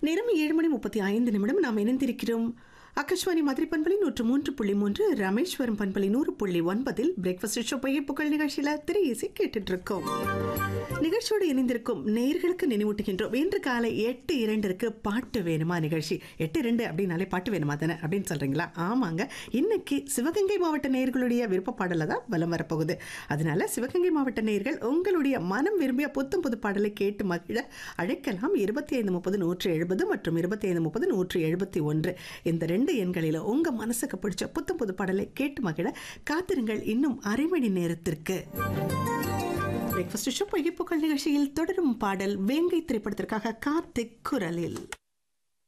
நேரம் ஏழு மணி முப்பத்தி ஐந்து நிமிடம் நாம் இணைந்திருக்கிறோம் ஆகாஷ்வாணி மதுரை பண்பலை நூற்று மூன்று புள்ளி மூன்று ராமேஸ்வரம் பண்பலை நூறு புள்ளி ஒன்பதில் பிரேக்ஃபாஸ்ட் ஷோ புகழ் நிகழ்ச்சியில திரை இசை கேட்டுட்டு இருக்கோம் நிகழ்ச்சியோடு இணைந்திருக்கும் நேயர்களுக்கு நினைவூட்டுகின்றோம் இன்று காலை எட்டு இரண்டிற்கு பாட்டு வேணுமா நிகழ்ச்சி எட்டு இரண்டு அப்படின்னாலே பாட்டு வேணுமா தானே அப்படின்னு சொல்றீங்களா ஆமாங்க இன்னைக்கு சிவகங்கை மாவட்ட நேயர்களுடைய விருப்ப பாடல தான் வலம் வரப்போகுது அதனால சிவகங்கை மாவட்ட நேயர்கள் உங்களுடைய மனம் விரும்பிய புத்தம் புது பாடலை கேட்டு மகிழ அழைக்கலாம் இருபத்தி ஐந்து முப்பது நூற்று எழுபது மற்றும் இருபத்தி ஐந்து முப்பது நூற்று எழுபத்தி ஒன்று இந்த ரெண்டு எண்களில் உங்க மனசுக்கு பிடிச்ச புத்தம் புது பாடலை கேட்டு மகிழ காத்திருங்கள் இன்னும் அரை மணி நேரத்திற்கு பிரேக்ஃபாஸ்ட் ஷோ பொய்ப்புக்கள் நிகழ்ச்சியில் தொடரும் பாடல் வேங்கை திரைப்படத்திற்காக கார்த்திக் குரலில்